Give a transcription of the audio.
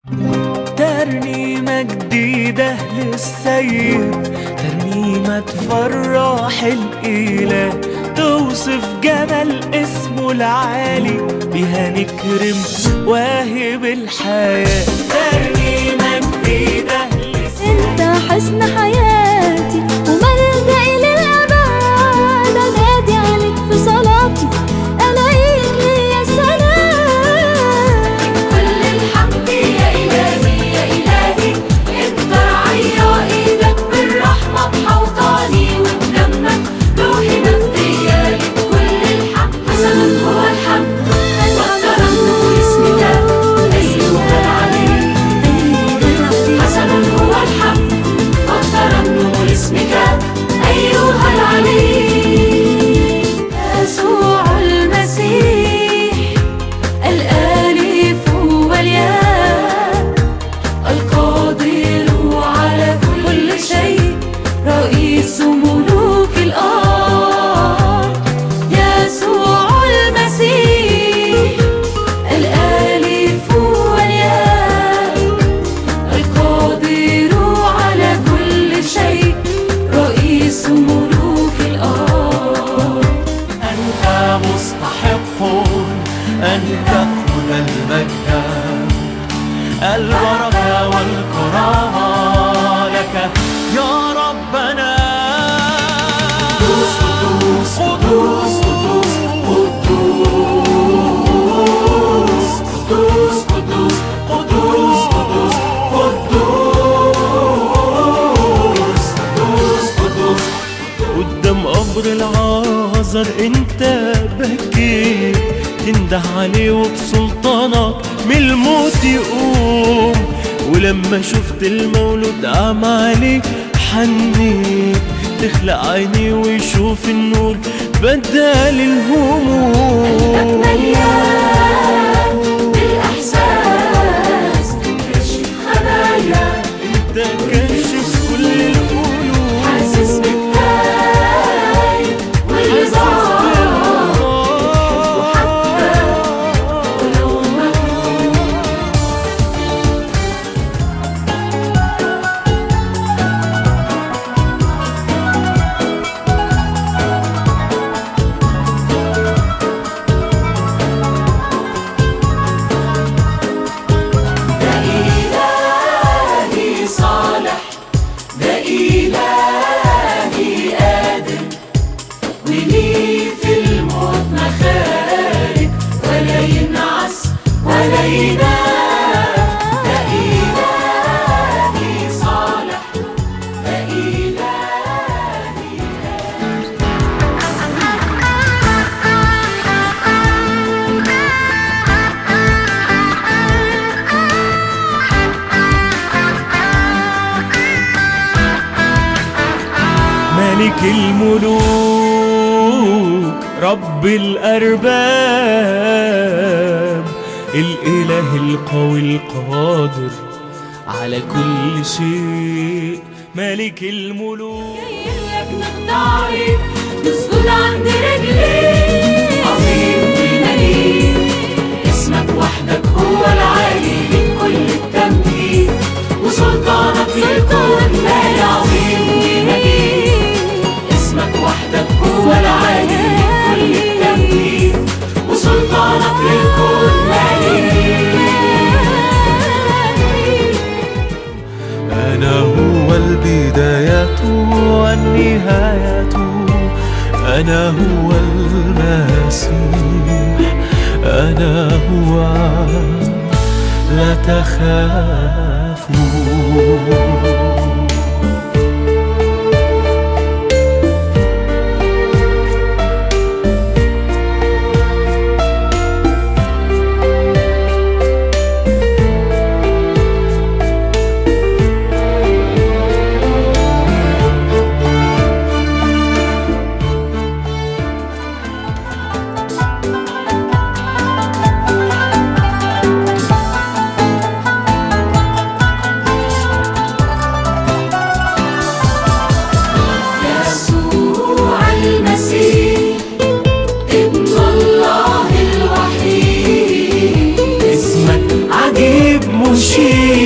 ترنيمة جديدة للسيد ترنيمة تفرح الإله توصف جمال اسمه العالي بها نكرم واهب الحياة ترنيمة جديدة انت حسن حياتي وملجأي للأبد انادي عليك في صلاتي الاقيك يا سلام كل الحمد يا إلهي يا إلهي انت رعية وإيدك بالرحمة محوطاني وبدمك روحي مفدية لك كل الحمد حسن هو الحمد والترنم اسمك أيها العلي حسن هو الحمد والترنم لاسمك أيها العلي يسوع المسيح الآلف والياء القادر على كل شيء رئيس ملوك الأرض يسوع المسيح الآلف والياء القادر على كل شيء رئيس ملوك الأرض أنت مستحق أن تأخذ المجد البركة والكرامة لك يا ربنا قدوس قدوس قدوس قدوس قدوس قدوس قدوس قدوس قدوس قدوس قدام قبر العازر انت بكيت تنده عليه وبسلطانك من الموت يقوم ولما شفت المولود قام عليك حنيت تخلق عيني ويشوف النور بدل الهموم مليان بالإحساس كشف خبايا انت كاشف كل القلوب حاسس بالتايب والإزار ولو مجنون ده إلهي صالح ده إلهي قادر وليه في الموت مخارج ولا ينعس ولا ينام ده إلهي صالح ده إلهي ملك الملوك رب الأرباب الإله القوي القادر على كل شيء ملك الملوك إياك نخضعك نسجد عند رجليك عظيم ومجيد اسمك وحدك هو العالي من كل التمجيد وسلطانك للكون لا عظيم ومجيد اسمك وحدك هو العالي من كل التمجيد وسلطانك للكون لا أنا هو البداية والنهاية أنا هو المسيح أنا هو لا تخافوا ومشيت